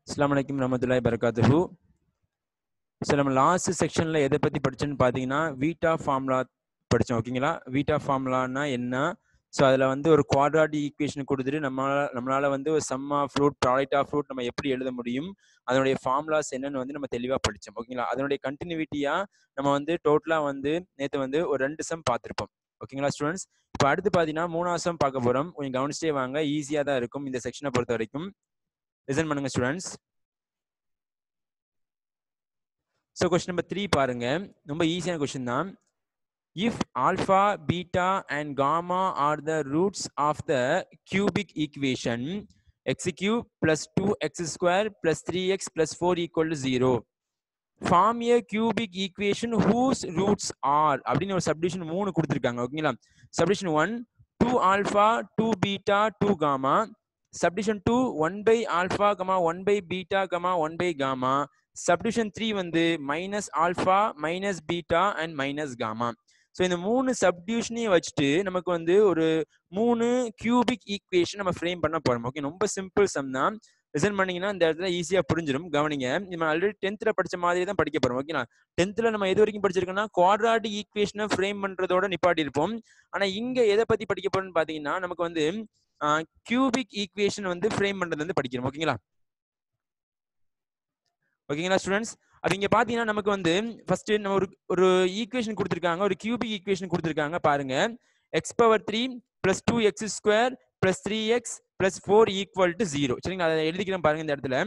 அஸ்லாம் வலைக்கம் ரஹமத்துல்லாய் பரகாத்துஹு ஸோ நம்ம லாஸ்ட் செக்ஷனில் எதை பற்றி படிச்சோன்னு பார்த்தீங்கன்னா வீட்டா ஃபார்முலா படித்தோம் ஓகேங்களா வீட்டா ஃபார்முலானா என்ன ஸோ அதில் வந்து ஒரு குவாட்ராட்டிக் ஈக்குவேஷன் கொடுத்துட்டு நம்மளால நம்மளால வந்து ஒரு sum of root product of root நம்ம எப்படி எழுத முடியும் அதனுடைய ஃபார்முலாஸ் என்னன்னு வந்து நம்ம தெளிவாக படித்தோம் ஓகேங்களா அதனுடைய கண்டினியூட்டியாக நம்ம வந்து டோட்டலாக வந்து நேற்று வந்து ஒரு ரெண்டு சம் பார்த்துருப்போம் ஓகேங்களா ஸ்டூடெண்ட்ஸ் இப்போ அடுத்து பார்த்தீங்கன்னா மூணாவது சம் பார்க்க போகிறோம் கொஞ்சம் கவனிச்சிட்டே வாங்க ஈஸியாக தான் இருக்கும் இந்த செக்ஷனை பொறுத்த வரைக்கும் லிசன் பண்ணுங்க students so question number three பாருங்க ரொம்ப ஈஸியான கொஸ்டின் தான் if alpha beta and gamma are the roots of the cubic equation x cube plus two x square plus three x plus four equal to zero form a cubic equation whose roots are அப்படின்னு ஒரு subdivision மூணு கொடுத்துருக்காங்க ஓகேங்களா subdivision one two alpha two beta two gamma subdivision two one by alpha comma one by beta comma one by gamma subdivision three வந்து minus alpha minus beta and minus gamma so இந்த மூணு சப்டியூஷனையும் வச்சுட்டு நமக்கு வந்து ஒரு மூணு cubic equation நம்ம frame பண்ண போறோம் ஓகே ரொம்ப சிம்பிள் சம் தான் ரிசன் பண்ணீங்கன்னா இந்த இடத்துல ஈஸியாக புரிஞ்சிடும் கவனிங்க நம்ம ஆல்ரெடி டென்த்தில் படிச்ச மாதிரி தான் படிக்க போறோம் ஓகேங்களா டென்த்தில் நம்ம எது வரைக்கும் படிச்சிருக்கோம்னா குவாட்ராட்டிக் ஈக்குவேஷனை ஃப்ரேம் பண்றதோட நிப்பாட்டி இருப்போம் ஆனால் இங்க எதை பத்தி படிக்க போறோம்னு பார்த்தீங்கன்னா நமக்கு வந்து கியூபிக் ஈக்குவேஷன் வந்து ஃப்ரேம் பண்றது வந்து படிக்கிறோம் ஓகேங்களா ஓகேங்களா ஸ்டூடெண்ட்ஸ் அப்ப இங்க பாத்தீங்கன்னா நமக்கு வந்து ஃபர்ஸ்ட் நம்ம ஒரு ஒரு ஈக்குவேஷன் கொடுத்துருக்காங்க ஒரு கியூபிக் ஈக்குவேஷன் கொடுத்துருக்காங்க பாருங்க x power three plus two x square plus three x plus four equal to zero சரிங்களா அதை எழுதிக்கிறேன் பாருங்க இந்த இடத்துல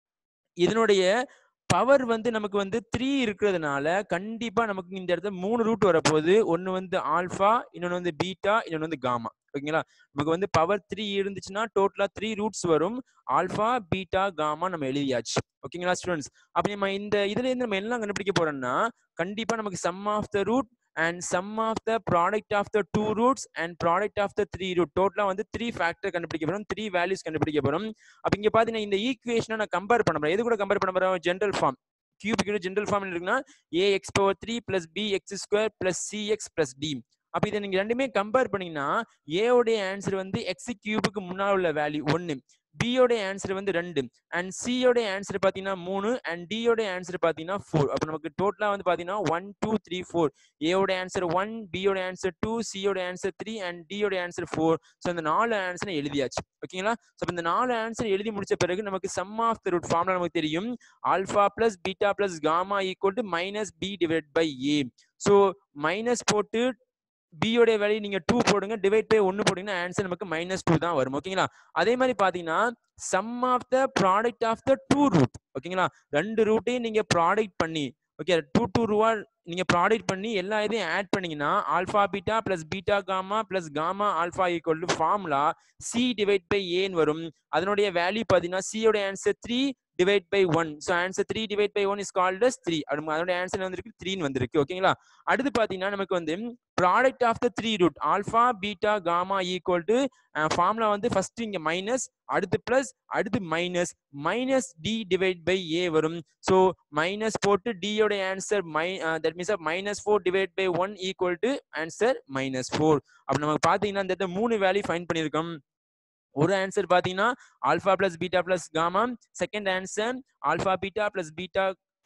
இதனுடைய பவர் வந்து நமக்கு வந்து த்ரீ இருக்கிறதுனால கண்டிப்பா நமக்கு இந்த இடத்துல மூணு ரூட் வரப்போகுது ஒன்னு வந்து ஆல்ஃபா இன்னொன்று வந்து பீட்டா இன்னொன்று வந்து காமா ஓகேங்களா நமக்கு வந்து பவர் த்ரீ இருந்துச்சுன்னா டோட்டலா த்ரீ ரூட்ஸ் வரும் ஆல்ஃபா பீட்டா காமா நம்ம எழுதியாச்சு ஓகேங்களா ஸ்டூடெண்ட்ஸ் அப்ப நம்ம இந்த இதுல இருந்து நம்ம எல்லாம் கண்டுபிடிக்க போறோம்னா கண்டிப்பா நமக்கு sum of the root and sum of the product of the two roots and product of the three root டோட்டலா வந்து த்ரீ ஃபேக்டர் கண்டுபிடிக்க போறோம் த்ரீ வேல்யூஸ் கண்டுபிடிக்க போறோம் அப்ப இங்க பாத்தீங்கன்னா இந்த ஈக்குவேஷனை நான் கம்பேர் பண்ண போறேன் எது கூட கம்பேர் பண்ண போறோம் general form cubic general form இருக்குன்னா a x power three plus b x square plus c x plus d அப்ப இதை நீங்க ரெண்டுமே கம்பேர் பண்ணீங்கன்னா ஏயோடைய ஆன்சர் வந்து எக்ஸ் கியூபுக்கு முன்னால் உள்ள வேல்யூ ஒன்னு பியோட ஆன்சர் வந்து ரெண்டு அண்ட் சியோட ஆன்சர் பாத்தீங்கன்னா மூணு அண்ட் டியோட ஆன்சர் பாத்தீங்கன்னா ஃபோர் அப்ப நமக்கு டோட்டலா வந்து பாத்தீங்கன்னா ஒன் டூ த்ரீ ஃபோர் ஏயோட ஆன்சர் ஒன் பியோட ஆன்சர் டூ சியோட ஆன்சர் த்ரீ அண்ட் டியோட ஆன்சர் ஃபோர் ஸோ இந்த நாலு ஆன்சர் எழுதியாச்சு ஓகேங்களா ஸோ இந்த நாலு ஆன்சர் எழுதி முடிச்ச பிறகு நமக்கு சம் ஆஃப் த ரூட் ஃபார்ம்ல நமக்கு தெரியும் alpha plus beta plus gamma equal to minus B divide by a so minus போட்டு பியோட வேல்யூ நீங்க டூ போடுங்க டிவைட் பை ஒன்னு போட்டீங்கன்னா ஆன்சர் நமக்கு மைனஸ் டூ தான் வரும் ஓகேங்களா அதே மாதிரி பாத்தீங்கன்னா sum of the product of the two root ஓகேங்களா ரெண்டு ரூட்டையும் நீங்க ப்ராடக்ட் பண்ணி ஓகே டூ டூ ரூவா நீங்க ப்ராடக்ட் பண்ணி எல்லா இதையும் ஆட் பண்ணீங்கன்னா alpha beta plus beta gamma plus gamma alpha equal to formula c divide by ஏன்னு வரும் அதனுடைய வேல்யூ பாத்தீங்கன்னா சியோட answer three divide by one so answer three divide by one is called as three அதோட answer வந்திருக்கு த்ரீன்னு வந்திருக்கு ஓகேங்களா அடுத்து பாத்தீங்கன்னா நமக்கு வந்து product of the three root alpha beta gamma equal to formula வந்து ஃபர்ஸ்ட் இங்க மைனஸ் அடுத்து பிளஸ் அடுத்து minus minus D divide by ஏ வரும் ஸோ மைனஸ் போட்டு டியோட answer my that means minus four divide by one equal to answer minus four அப்போ நமக்கு பார்த்தீங்கன்னா இந்த மூணு வேல்யூ ஃபைன் பண்ணியிருக்கோம் ஒரு ஆன்சர் பாத்தீங்கன்னா alpha plus beta plus gamma second answer alpha beta plus beta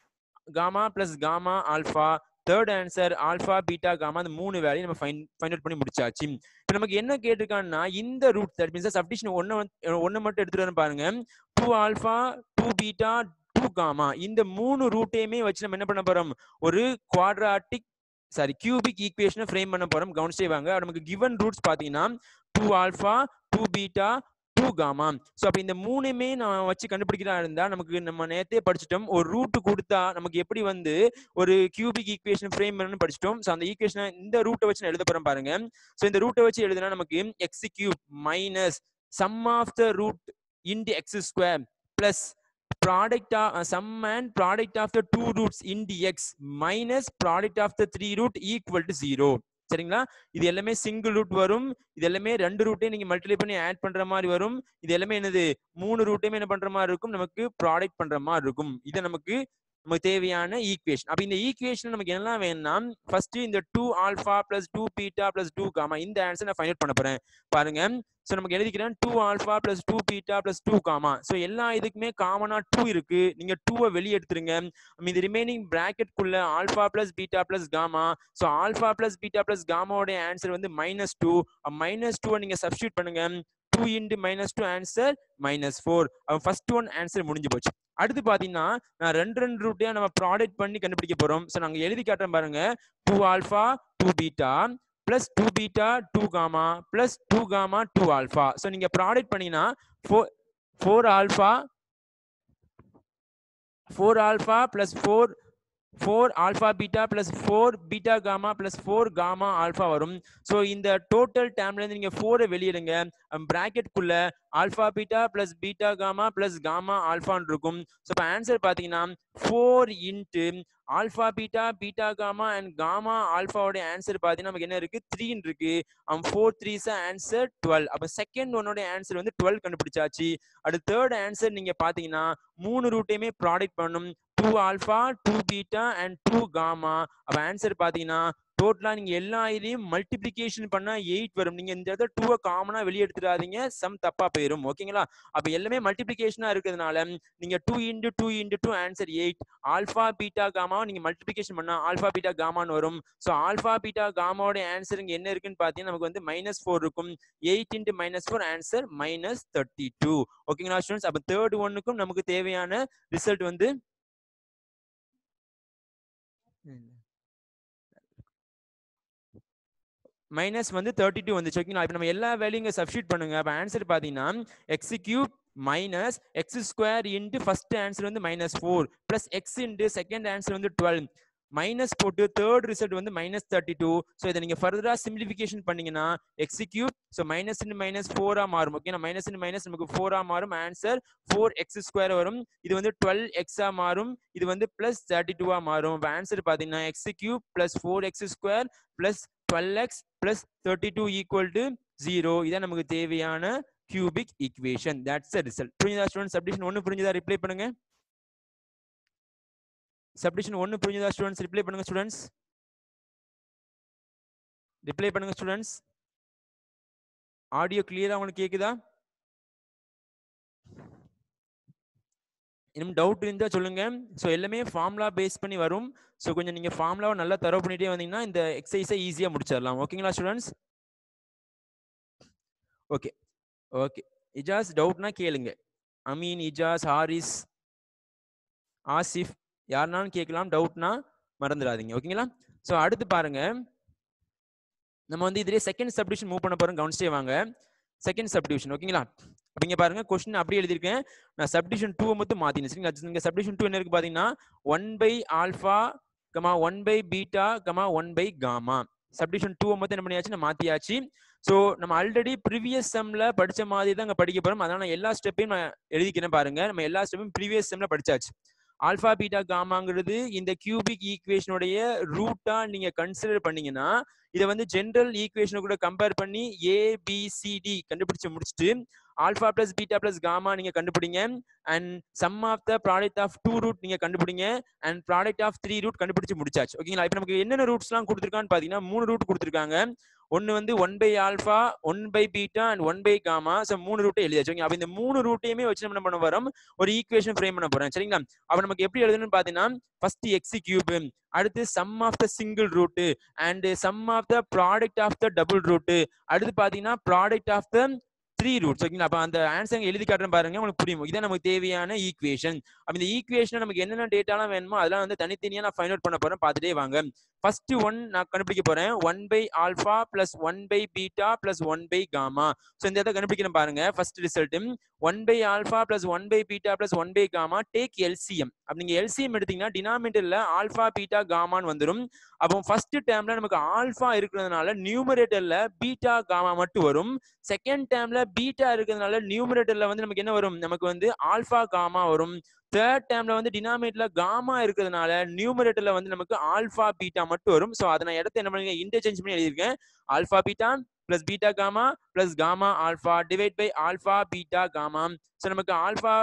gamma plus gamma alpha third answer alpha beta gamma அந்த மூணு வேலையும் நம்ம ஃபைன் ஃபைண்ட் அவுட் பண்ணி முடிச்சாச்சு இப்போ நமக்கு என்ன கேட்டிருக்காங்கன்னா இந்த ரூட் தட் மீன்ஸ் சப்டிஷன் ஒன்னு ஒன்னு மட்டும் எடுத்துட்டு பாருங்க two alpha two beta two gamma இந்த மூணு ரூட்டையுமே வச்சு நம்ம என்ன பண்ண போறோம் ஒரு குவாட்ராட்டிக் சாரி கியூபிக் ஈக்குவேஷனை ஃப்ரேம் பண்ண போறோம் கவனிச்சே வாங்க நமக்கு கிவன் ரூட்ஸ் பாத்தீங்கன்னா two alpha two beta two gamma so அப்போ இந்த மூணுமே நான் வச்சு கண்டுபிடிக்கிறா இருந்தா நமக்கு நம்ம நேரத்தே படிச்சிட்டோம் ஒரு ரூட் கொடுத்தா நமக்கு எப்படி வந்து ஒரு கியூபிக் ஈக்குவேஷன் ஃப்ரேம் பண்ணு படிச்சிட்டோம் ஸோ அந்த ஈக்குவேஷனை இந்த ரூட்டை வச்சு நான் எழுத போறேன் பாருங்க ஸோ இந்த ரூட்டை வச்சு எழுதுனா நமக்கு x cube minus sum of the root into x square plus product of uh, sum and product of the two roots into x minus product of the three root equal to zero சரிங்களா இது எல்லாமே single root வரும் இது எல்லாமே ரெண்டு ரூட்டையும் நீங்க multiply பண்ணி ஆட் பண்ற மாதிரி வரும் இது எல்லாமே என்னது மூணு ரூட்டையுமே என்ன பண்ற மாதிரி இருக்கும் நமக்கு ப்ராடக்ட் பண்ற மாதிரி இருக்கும் இதை நமக்கு நமக்கு தேவையான ஈக்குவேஷன் அப்ப இந்த ஈக்குவேஷன் நமக்கு என்ன வேணும்னா ஃபர்ஸ்ட் இந்த two alpha plus two beta plus two gamma இந்த ஆன்சர் நான் ஃபைண்ட் அவுட் பண்ண போறேன் பாருங்க ஸோ நமக்கு எழுதிக்கிறேன் two alpha plus two beta plus two gamma so எல்லா இதுக்குமே காமனா டூ இருக்கு நீங்க டூவை வெளியே எடுத்துருங்க இந்த ரிமைனிங் குள்ள alpha plus beta plus gamma so alpha plus beta plus காமாவோட ஆன்சர் வந்து மைனஸ் டூ மைனஸ் டூவை நீங்க சப்ஸ்டியூட் பண்ணுங்க two into minus two answer minus four first one answer முடிஞ்சு போச்சு அடுத்து பாத்தீங்கன்னா நான் ரெண்டு ரெண்டு ரூட்டையா நம்ம ப்ராடக்ட் பண்ணி கண்டுபிடிக்க போறோம் ஸோ நாங்க எழுதி காட்டுறோம் பாருங்க two alpha two beta plus two beta two gamma plus two gamma two alpha so நீங்க ப்ராடக்ட் பண்ணீங்கன்னா four four alpha four alpha plus four four alpha beta plus four beta gamma plus four gamma alpha வரும் so இந்த total டேம்ல இருந்து நீங்க ஃபோரை வெளியிடுங்க ப்ராக்கெட்குள்ள alpha beta plus beta gamma plus gamma ஆல்ஃபான்னு இருக்கும் ஸோ இப்போ ஆன்சர் பார்த்தீங்கன்னா four into alpha beta beta gamma and gamma ஆல்ஃபாவோட ஆன்சர் பார்த்தீங்கன்னா நமக்கு என்ன இருக்கு த்ரீன்னு இருக்கு ஃபோர் த்ரீஸ் ஆன்சர் டுவெல் அப்போ செகண்ட் ஒன்னோட ஆன்சர் வந்து டுவெல் கண்டுபிடிச்சாச்சு அடுத்து தேர்ட் ஆன்சர் நீங்க பாத்தீங்கன்னா மூணு ரூட்டையுமே ப்ராடக்ட் பண்ணும் two alpha two beta and two gamma அப்போ ஆன்சர் பாத்தீங்கன்னா டோட்டலா நீங்க எல்லா இதுலயும் மல்டிபிளிகேஷன் பண்ணா எயிட் வரும் நீங்க இந்த இடத்துல டூவை காமனா வெளியே எடுத்துடாதீங்க சம் தப்பா போயிரும் ஓகேங்களா அப்ப எல்லாமே மல்டிபிளிகேஷனா இருக்கிறதுனால நீங்க two into two into two answer eight alpha beta gamma நீங்க மல்டிபிளிகேஷன் பண்ணா ஆல்ஃபா பீட்டா காமான்னு வரும் ஸோ ஆல்ஃபா பீட்டா காமாவோட ஆன்சர் இங்க என்ன இருக்குன்னு பாத்தீங்கன்னா நமக்கு வந்து மைனஸ் ஃபோர் இருக்கும் eight into minus four answer minus thirty two ஓகேங்களா ஸ்டூடெண்ட்ஸ் அப்ப தேர்ட் ஒன்னுக்கும் நமக்கு தேவையான ரிசல்ட் வந்து மைனஸ் வந்து தேர்ட்டி டூ வந்துச்சு ஓகேங்களா இப்போ நம்ம எல்லா வேல்யூங்க சப்ஸ்டியூட் பண்ணுங்க அப்போ ஆன்சர் பார்த்தீங்கன்னா x cube minus x square into first answer வந்து minus four plus x into second answer வந்து டுவெல் மைனஸ் போட்டு தேர்ட் ரிசல்ட் வந்து மைனஸ் தேர்ட்டி டூ ஸோ இதை நீங்கள் ஃபர்தராக சிம்பிளிஃபிகேஷன் பண்ணீங்கன்னா x cube so minus into மைனஸ் ஃபோராக மாறும் ஓகே மைனஸ் இன்டு மைனஸ் நமக்கு ஃபோராக மாறும் ஆன்சர் ஃபோர் எக்ஸ் ஸ்கொயர் வரும் இது வந்து டுவெல் எக்ஸா மாறும் இது வந்து பிளஸ் தேர்ட்டி டூவா மாறும் இப்போ ஆன்சர் பார்த்தீங்கன்னா x cube plus four x square plus twelve x plus thirty two equal to zero இதான் நமக்கு தேவையான cubic equation that's the result புரியுதா ஸ்டூடெண்ட் சப்டிஷன் ஒன்று புரிஞ்சுதா ரிப்ளை பண்ணுங்க சப்டிஷன் ஒன்று புரிஞ்சுதா ஸ்டூடெண்ட்ஸ் ரிப்ளை பண்ணுங்க ஸ்டூடெண்ட்ஸ் ரிப்ளை பண்ணுங்க ஸ்டூடெண்ட்ஸ் ஆடியோ கிளியரா உங்களுக்கு கேக்குதா இன்னும் டவுட் இருந்தா சொல்லுங்க ஸோ எல்லாமே ஃபார்முலா பேஸ் பண்ணி வரும் ஸோ கொஞ்சம் நீங்க ஃபார்முலாவை நல்லா தரவு பண்ணிட்டே வந்தீங்கன்னா இந்த எக்ஸசைஸை ஈஸியா முடிச்சிடலாம் ஓகேங்களா ஸ்டூடெண்ட்ஸ் ஓகே ஓகே இஜாஸ் டவுட்னா கேளுங்க அமீன் இஜாஸ் ஹாரிஸ் ஆசிஃப் யாருனாலும் கேட்கலாம் டவுட்னா மறந்துடாதீங்க ஓகேங்களா ஸோ அடுத்து பாருங்க நம்ம வந்து இதுலேயே செகண்ட் சப்டிவிஷன் மூவ் பண்ண போறோம் கவனிச்சே வாங்க செகண்ட் சப்டிவிஷன் ஓகேங்களா அப்ப இங்க பாருங்க கொஸ்டின் அப்படியே எழுதியிருக்கேன் நான் சப்டிஷன் டூ மட்டும் மாத்தினேன் சரிங்களா இங்க சப்டிஷன் டூ என்ன இருக்கு பாத்தீங்கன்னா one by alpha comma one by beta comma one by gamma subdivision two மட்டும் என்ன பண்ணியாச்சு நான் மாத்தியாச்சு ஸோ நம்ம ஆல்ரெடி ப்ரீவியஸ் செம்ல படிச்ச மாதிரி தான் அங்க படிக்க போறோம் அதனால நான் எல்லா ஸ்டெப்பையும் நான் எழுதிக்கிறேன் பாருங்க நம்ம எல்லா ஸ்டெப்பையும் ப்ரீவியஸ் செம்ல படிச்சாச்சு ஆல்பா பீட்டா காமாங்கிறது இந்த கியூபிக் ஈக்குவேஷனுடைய ரூட்டா நீங்க கன்சிடர் பண்ணீங்கன்னா இதை வந்து ஜென்ரல் ஈக்குவேஷனை கூட கம்பேர் பண்ணி ஏ பி சி டி கண்டுபிடிச்சு முடிச்சுட்டு alpha plus beta plus gamma நீங்க கண்டுபிடிங்க and sum of the product of two root நீங்க கண்டுபிடிங்க and product of three root கண்டுபிடிச்சு முடிச்சாச்சு ஓகேங்களா இப்போ நமக்கு என்னென்ன ரூட்ஸ்லாம் கொடுத்துருக்கான்னு பாத்தீங்கன்னா மூணு ரூட் கொடுத்துருக்காங்க ஒன்னு வந்து one by alpha one by beta and one by gamma so மூணு ரூட்டை எழுதியாச்சு ஓகே அப்போ இந்த மூணு ரூட்டையுமே வச்சு நம்ம என்ன பண்ண போறோம் ஒரு ஈக்குவேஷன் ஃப்ரேம் பண்ண போறோம் சரிங்களா அப்போ நமக்கு எப்படி எழுதணும்னு பாத்தீங்கன்னா ஃபர்ஸ்ட் எக்ஸ் கியூப் அடுத்து sum of the single root and sum of the product of the double root அடுத்து பாத்தீங்கன்னா product of the three roots ஓகேங்களா அப்ப அந்த ஆன்சர் எழுதி காட்டுறேன் பாருங்க உங்களுக்கு புரியும் இதான் நமக்கு தேவையான ஈக்குவேஷன் அப்ப இந்த ஈக்குவேஷன் நமக்கு என்னென்ன டேட்டாலாம் வேணுமோ அதெல்லாம் வந்து தனித்தனியா நான் ஃபைண்ட் அவுட் பண்ண போறேன் பார்த்துட்டே வாங்க ஃபர்ஸ்ட் ஒன் நான் கண்டுபிடிக்க போறேன் one by alpha plus one by beta plus one by gamma so இந்த இதை கண்டுபிடிக்கிறேன் பாருங்க first result one by alpha plus one by beta plus one by gamma take LCM அப்ப நீங்க எல்சிஎம் எடுத்தீங்கன்னா டினாமினேட்டர்ல ஆல்ஃபா பீட்டா காமான்னு வந்துடும் அப்போ ஃபர்ஸ்ட் டேர்ம்ல நமக்கு ஆல்ஃபா இருக்கிறதுனால நியூமரேட்டர்ல பீட்டா காமா மட்டும் வரும் செகண்ட் டேர்ம்ல பீட்டா இருக்கிறதுனால நியூமரேட்டர்ல வந்து நமக்கு என்ன வரும் நமக்கு வந்து ஆல்ஃபா காமா வரும் தேர்ட் டேர்ம்ல வந்து டினாமினேட்டர்ல காமா இருக்கிறதுனால நியூமரேட்டர்ல வந்து நமக்கு ஆல்ஃபா பீட்டா மட்டும் வரும் ஸோ அதை நான் இடத்த என்ன பண்ணுங்க இன்டர்சேஞ்ச் பண்ணி எழுதியிருக்கேன் alpha beta plus beta gamma plus gamma alpha divide by alpha beta gamma so நமக்கு alpha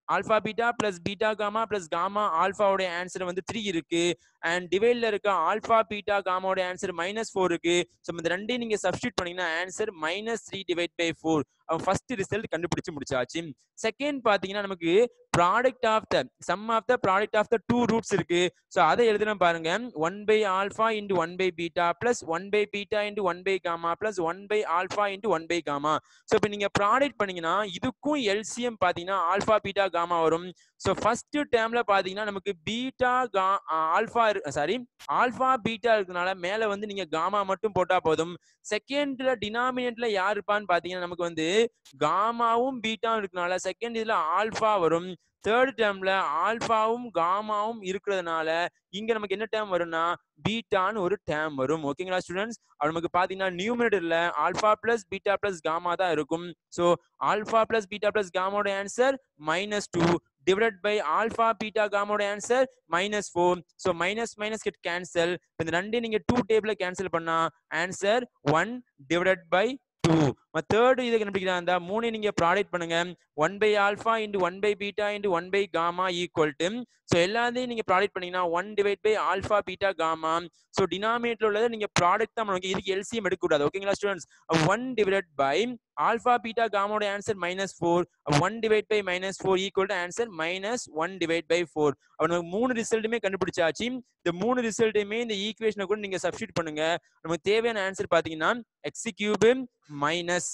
alpha beta plus beta gamma plus gamma ஆல்பாவோட ஆன்சர் வந்து த்ரீ இருக்கு அண்ட் டிவைட்ல இருக்க ஆல்பா பீட்டா காமாவோட ஆன்சர் மைனஸ் ஃபோர் இருக்கு ஸோ இந்த ரெண்டையும் நீங்க சப்ஸ்டியூட் பண்ணீங்கன்னா answer minus three divide by four அவன் ஃபர்ஸ்ட் ரிசல்ட் கண்டுபிடிச்சு முடிச்சாச்சு செகண்ட் பாத்தீங்கன்னா நமக்கு product of the sum of the product of the two roots இருக்கு ஸோ அதை எழுதுன பாருங்க one by alpha into one by beta plus one by beta into one by gamma plus one by alpha into one by gamma so இப்போ நீங்க product பண்ணீங்கன்னா இதுக்கும் LCM பாத்தீங்கன்னா alpha beta gamma வரும் ஸோ ஃபர்ஸ்ட் டேர்ம்ல பாத்தீங்கன்னா நமக்கு beta கா ஆல்ஃபா சாரி ஆல்ஃபா பீட்டா இருக்கனால மேல வந்து நீங்க காமா மட்டும் போட்டா போதும் செகண்ட்ல டினாமினேட்ல யார் இருப்பான்னு பாத்தீங்கன்னா நமக்கு வந்து காமாவும் பீட்டாவும் இருக்கனால செகண்ட் இதுல ஆல்ஃபா வரும் தேர்ட் டேர்ம்ல ஆல்ஃபாவும் காமாவும் இருக்கிறதுனால இங்க நமக்கு என்ன டேர்ம் வரும்னா பீட்டான்னு ஒரு டேர்ம் வரும் ஓகேங்களா ஸ்டூடெண்ட்ஸ் நமக்கு பாத்தீங்கன்னா நியூமினேட்டர்ல alpha plus beta plus gamma தான் இருக்கும் so alpha plus beta plus காமாவோட answer minus two divided by alpha beta gamma ஓட answer minus four so minus minus get cancel இந்த ரெண்டையும் நீங்க டூ டேபிள் கேன்சல் பண்ணா answer one divided by two third இது கண்டுபிடிக்கிறா இருந்தா மூணு நீங்க ப்ராடக்ட் பண்ணுங்க one by alpha into one by beta into one by gamma equal to so எல்லாத்தையும் நீங்க ப்ராடக்ட் பண்ணீங்கன்னா one divide by alpha beta gamma so டினாமினேட்ல உள்ளதை நீங்க ப்ராடக்ட் தான் பண்ணுவாங்க இதுக்கு எல்சிஎம் எடுக்கக்கூடாது ஓகேங்களா students one divide by alpha beta காமோட answer minus four one divide by minus four equal to answer minus one divide by four நமக்கு மூணு ரிசல்ட்டுமே கண்டுபிடிச்சாச்சு இந்த மூணு ரிசல்ட்டுமே இந்த ஈக்குவேஷனை கூட நீங்க சப்ஸ்டியூட் பண்ணுங்க நமக்கு தேவையான ஆன்சர் பாத்தீங்கன்னா x cube minus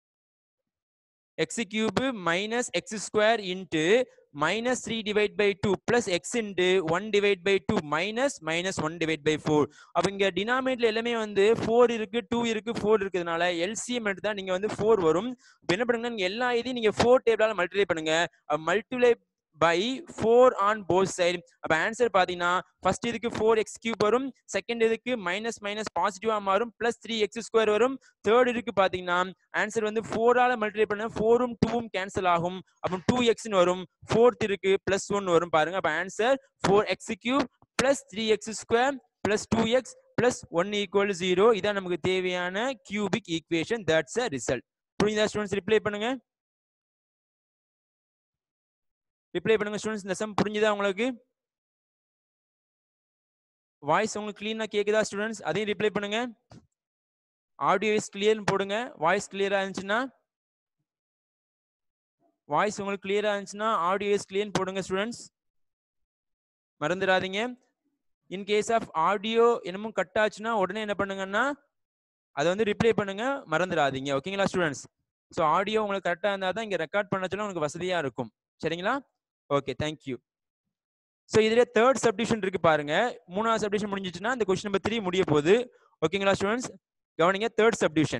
x cube minus x square into minus three divide by two plus x into one divide by two minus minus one divide by four அப்போ இங்கே டினாமினேட்ல எல்லாமே வந்து ஃபோர் இருக்கு டூ இருக்கு ஃபோர் இருக்கிறதுனால LCM எடுத்து தான் நீங்கள் வந்து ஃபோர் வரும் இப்ப என்ன பண்ணுங்க நீங்க எல்லா இதையும் நீங்கள் ஃபோர் டேபிளால மல்டிப்ளை பண்ணுங்க multiply by four on both side அப்போ ஆன்சர் பார்த்தீங்கன்னா ஃபர்ஸ்ட் இதுக்கு ஃபோர் எக்ஸ் கியூப் வரும் செகண்ட் இதுக்கு மைனஸ் மைனஸ் பாசிட்டிவா மாறும் பிளஸ் த்ரீ எக்ஸ் ஸ்கொயர் வரும் தேர்ட் இதுக்கு பார்த்தீங்கன்னா ஆன்சர் வந்து ஃபோரால மல்டிப்ளை பண்ண ஃபோரும் டூவும் கேன்சல் ஆகும் அப்போ டூ எக்ஸ்னு வரும் ஃபோர்த் இருக்கு பிளஸ் ஒன் வரும் பாருங்க அப்போ answer four x cube plus three X square plus two x plus one equal zero இதான் நமக்கு தேவையான cubic equation that's a result புரியுதா ஸ்டூடெண்ட்ஸ் ரிப்ளை பண்ணுங்க ரிப்ளை பண்ணுங்க ஸ்டூடெண்ட்ஸ் இந்த சம் புரிஞ்சுதா உங்களுக்கு வாய்ஸ் உங்களுக்கு கிளீனா கேக்குதா ஸ்டூடெண்ட்ஸ் அதையும் ரிப்ளை பண்ணுங்க ஆடியோ இஸ் கிளியர்னு போடுங்க வாய்ஸ் கிளியரா இருந்துச்சுன்னா வாய்ஸ் உங்களுக்கு கிளியரா இருந்துச்சுன்னா ஆடியோ இஸ் கிளியர்னு போடுங்க ஸ்டூடெண்ட்ஸ் மறந்துடாதீங்க இன் கேஸ் ஆஃப் ஆடியோ என்னமோ கட் ஆச்சுன்னா உடனே என்ன பண்ணுங்கன்னா அதை வந்து ரிப்ளை பண்ணுங்க மறந்துடாதீங்க ஓகேங்களா ஸ்டூடெண்ட்ஸ் ஸோ ஆடியோ உங்களுக்கு கரெக்டாக இருந்தால் தான் இங்கே ரெக்கார்ட் பண்ணச்சுன்னா உங்களுக்கு வசதியாக இருக்கும் சரிங்களா ஓகே தேங்க்யூ ஸோ இதுல தேர்ட் சப்டிஷன் இருக்கு பாருங்க மூணாவது சப்டிஷன் முடிஞ்சிச்சுன்னா இந்த கொஸ்டின் நம்பர் த்ரீ முடிய போகுது ஓகேங்களா ஸ்டூடெண்ட்ஸ் கவனிங்க தேர்ட் சப்டிஷன்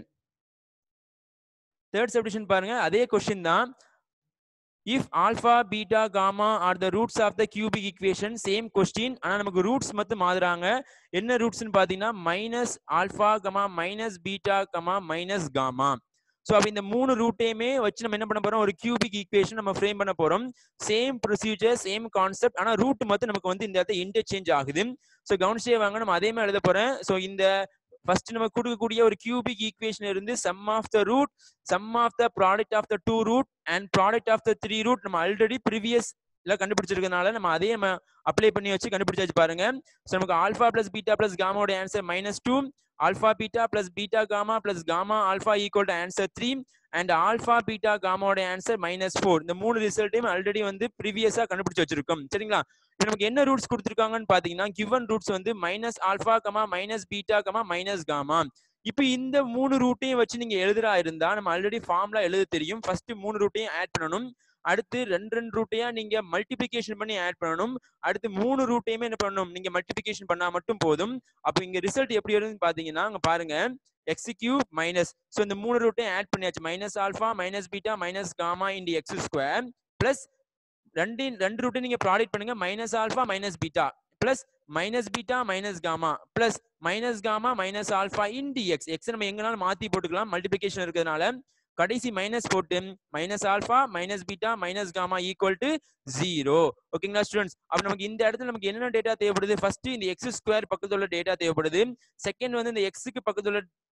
தேர்ட் சப்டிஷன் பாருங்க அதே கொஸ்டின் தான் if alpha beta gamma are the roots of the cubic equation same question ஆனால் நமக்கு ரூட்ஸ் மட்டும் மாறுறாங்க என்ன ரூட்ஸ்னு பார்த்தீங்கன்னா minus alpha comma minus beta comma minus gamma so அப்போ இந்த மூணு ரூட்டையுமே வச்சு நம்ம என்ன பண்ண போறோம் ஒரு கியூபிக் ஈக்குவேஷன் நம்ம ஃப்ரேம் பண்ண போறோம் சேம் ப்ரொசீஜர் சேம் கான்செப்ட் ஆனால் ரூட் மட்டும் நமக்கு வந்து இந்த இடத்துல இன்டர்சேஞ்ச் ஆகுது ஸோ கவனிச்சே வாங்க நம்ம அதே மாதிரி எழுத போறேன் ஸோ இந்த ஃபர்ஸ்ட் நம்ம கொடுக்கக்கூடிய ஒரு கியூபிக் ஈக்குவேஷன் இருந்து sum of the root sum of the product of the two root and product of the three root நம்ம ஆல்ரெடி ப்ரீவியஸ் கண்டுபிடிச்சிருக்கனால நம்ம அதே நம்ம அப்ளை பண்ணி வச்சு கண்டுபிடிச்சாச்சு பாருங்க ஸோ நமக்கு ஆல்ஃபா பிளஸ் பீட்டா பிளஸ் காமாவோட answer minus two alpha beta plus beta gamma plus gamma alpha equal to answer 3 and alpha beta gamma ஓட ஆன்சர் மைனஸ் ஃபோர் இந்த மூணு ரிசல்ட்டையும் ஆல்ரெடி வந்து ப்ரீவியஸா கண்டுபிடிச்சு வச்சிருக்கோம் சரிங்களா இப்போ நமக்கு என்ன ரூட்ஸ் கொடுத்துருக்காங்கன்னு பாத்தீங்கன்னா கிவன் ரூட்ஸ் வந்து minus alpha comma minus beta comma minus gamma இப்போ இந்த மூணு ரூட்டையும் வச்சு நீங்க எழுதுறா இருந்தா நம்ம ஆல்ரெடி ஃபார்ம்ல எழுத தெரியும் ஃபர்ஸ்ட் மூணு ரூட்டையும் ஆட் பண்ணணும் அடுத்து ரெண்டு ரெண்டு ரூட்டையா நீங்க மல்டிபிகேஷன் பண்ணி ஆட் பண்ணணும் அடுத்து மூணு ரூட்டையுமே என்ன பண்ணணும் நீங்க மல்டிபிகேஷன் பண்ணா மட்டும் போதும் அப்போ இங்க ரிசல்ட் எப்படி வருதுன்னு பாத்தீங்கன்னா அங்க பாருங்க எக்ஸ் கியூப் மைனஸ் ஸோ இந்த மூணு ரூட்டையும் ஆட் பண்ணியாச்சு minus alpha minus beta minus gamma into x square plus ரெண்டு ரெண்டு ரூட்டையும் நீங்க ப்ராடக்ட் பண்ணுங்க minus alpha minus beta plus minus beta minus gamma plus minus gamma minus alpha into x x நம்ம எங்கனாலும் மாத்தி போட்டுக்கலாம் மல்டிபிகேஷன் இருக்கிறதுனால கடைசி மைனஸ் போட்டு minus alpha minus beta minus gamma equal to zero ஓகேங்களா ஸ்டூடெண்ட்ஸ் அப்ப நமக்கு இந்த இடத்துல நமக்கு என்னென்ன டேட்டா தேவைப்படுது ஃபர்ஸ்ட் இந்த எக்ஸ் ஸ்கொயர் பக்கத்துல உள்ள டேட்டா தேவைப்படுது செகண்ட் வந்து இந்த எக்ஸுக்கு பக்கத்துல உள்ள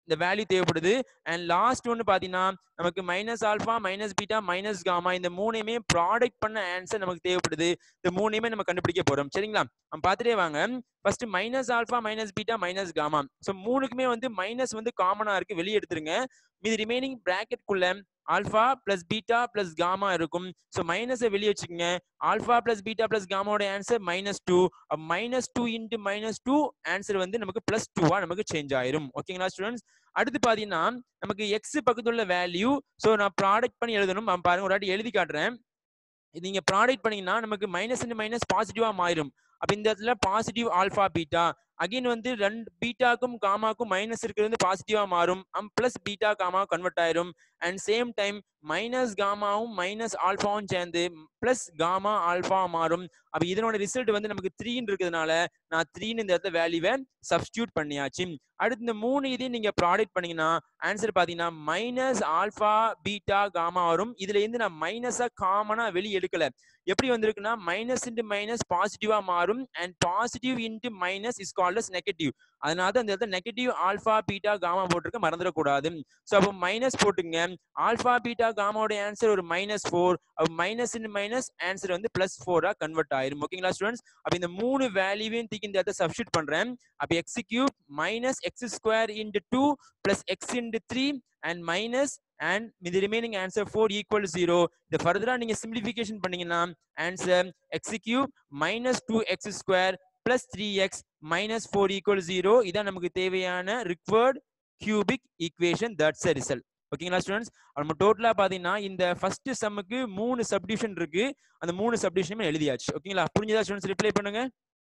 இந்த வேல்யூ தேவைப்படுது அண்ட் லாஸ்ட் ஒன்னு பாத்தீங்கன்னா நமக்கு minus alpha minus beta minus gamma இந்த மூணையுமே ப்ராடக்ட் பண்ண ஆன்சர் நமக்கு தேவைப்படுது இந்த மூணையுமே நம்ம கண்டுபிடிக்க போறோம் சரிங்களா நம்ம பார்த்துட்டே வாங்க first minus alpha minus beta minus gamma so மூணுக்குமே வந்து மைனஸ் வந்து காமனா இருக்கு வெளியே எடுத்துருங்க மீதி ரிமைனிங் குள்ள alpha plus beta plus gamma இருக்கும் ஸோ மைனஸை வெளியே வச்சுக்கோங்க ஆல்ஃபா பிளஸ் பீட்டா பிளஸ் காமாவோட answer minus two minus two into minus two answer வந்து நமக்கு பிளஸ் டூவா நமக்கு சேஞ்ச் ஆயிரும் ஓகேங்களா ஸ்டூடெண்ட்ஸ் அடுத்து பாத்தீங்கன்னா நமக்கு எக்ஸ் பக்கத்துல வேல்யூ ஸோ நான் ப்ராடக்ட் பண்ணி எழுதணும் நான் பாருங்க ஒரு வாட்டி எழுதி காட்டுறேன் இது நீங்க ப்ராடக்ட் பண்ணீங்கன்னா நமக்கு மைனஸ் இன்டு மைனஸ் பாசிட்டிவா மாறிடும் அப்ப இந்த இடத்துல பாசிட்டிவ் ஆல்ஃபா பீட்டா அகைன் வந்து ரெண்டு பீட்டாக்கும் காமாக்கும் மைனஸ் இருக்கிறது வந்து பாசிட்டிவா மாறும் um plus beta gamma convert ஆயிரும் அண்ட் சேம் டைம் மைனஸ் காமாவும் மைனஸ் ஆல்ஃபாவும் சேர்ந்து பிளஸ் காமா ஆல்ஃபா மாறும் அப்ப இதனோட ரிசல்ட் வந்து நமக்கு த்ரீன்னு இருக்கிறதுனால நான் த்ரீன்னு இந்த இடத்துல வேல்யூவை சப்ஸ்டியூட் பண்ணியாச்சு அடுத்து இந்த மூணு இதையும் நீங்க ப்ராடக்ட் பண்ணீங்கன்னா ஆன்சர் பாத்தீங்கன்னா மைனஸ் ஆல்ஃபா பீட்டா காமா வரும் இதுல இருந்து நான் மைனஸா காமனா வெளியே எடுக்கல எப்படி வந்திருக்குன்னா மைனஸ் இன்டு மைனஸ் பாசிட்டிவா மாறும் and positive into minus is called as negative அதனால தான் இந்த இடத்துல நெகட்டிவ் ஆல்ஃபா பீட்டா காமா போட்டிருக்க மறந்துடக்கூடாது ஸோ அப்போ மைனஸ் போட்டுங்க ஆல்ஃபா பீட்டா காமாவோட ஆன்சர் ஒரு மைனஸ் ஃபோர் அப்போ மைனஸ் இன்டு மைனஸ் ஆன்சர் வந்து பிளஸ் ஃபோரா கன்வெர்ட் ஆயிரும் ஓகேங்களா ஸ்டூடெண்ட்ஸ் அப்போ இந்த மூணு வேல்யூவையும் தூக்கி இந்த இடத்துல சப்ஸ்டியூட் பண்றேன் அப்போ x cube minus x square into two plus x into three and minus and the remaining answer 4 equal to 0 இந்த ஃபர்தரா நீங்க சிம்பிளிஃபிகேஷன் பண்ணீங்கன்னா answer x cube minus 2x square plus 3x minus 4 equal to 0 இதான் நமக்கு தேவையான required cubic equation that's a result ஓகேங்களா students நம்ம டோட்டலா பாத்தீங்கன்னா இந்த ஃபர்ஸ்ட் சம்முக்கு மூணு சப்டிவிஷன் இருக்கு அந்த மூணு சப்டிவிஷனுமே எழுதியாச்சு ஓகேங்களா புரிஞ்சதா ஸ்டூடெண்ட்ஸ் ரிப்ளை பண்ணுங்க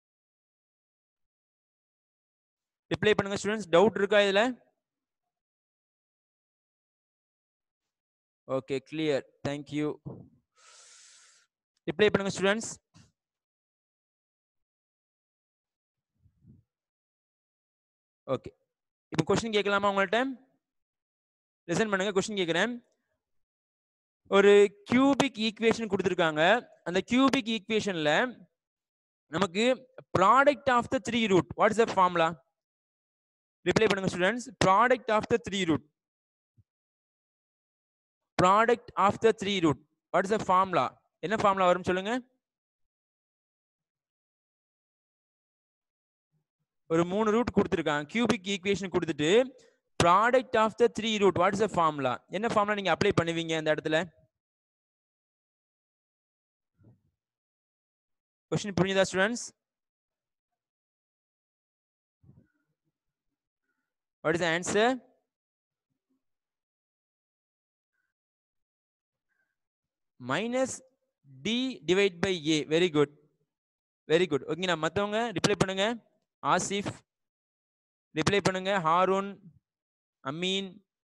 ரிப்ளை பண்ணுங்க ஸ்டூடெண்ட்ஸ் டவுட் இருக்கா இதுல ஓகே கிளியர் தேங்க்யூ ரிப்ளை பண்ணுங்க ஸ்டூடெண்ட்ஸ் ஓகே இப்போ கொஸ்டின் கேட்கலாமா உங்கள்ட்ட லிசன் பண்ணுங்க கொஸ்டின் கேட்குறேன் ஒரு கியூபிக் ஈக்குவேஷன் கொடுத்துருக்காங்க அந்த கியூபிக் ஈக்குவேஷன்ல நமக்கு product of the three root what is the formula reply பண்ணுங்க students product of the three root product of the three root what is the formula என்ன ஃபார்முலா வரும் சொல்லுங்க ஒரு மூணு ரூட் கொடுத்துருக்காங்க கியூபிக் ஈக்குவேஷன் கொடுத்துட்டு product of the three root what is the formula என்ன formula நீங்க அப்ளை பண்ணுவீங்க அந்த இடத்துல கொஸ்டின் புரியுதா students what is answer minus D divide by A very good very good ஓகேங்களா மற்றவங்க ரிப்ளை பண்ணுங்க ஆசிஃப் ரிப்ளை பண்ணுங்க ஹாரூன் அமீன்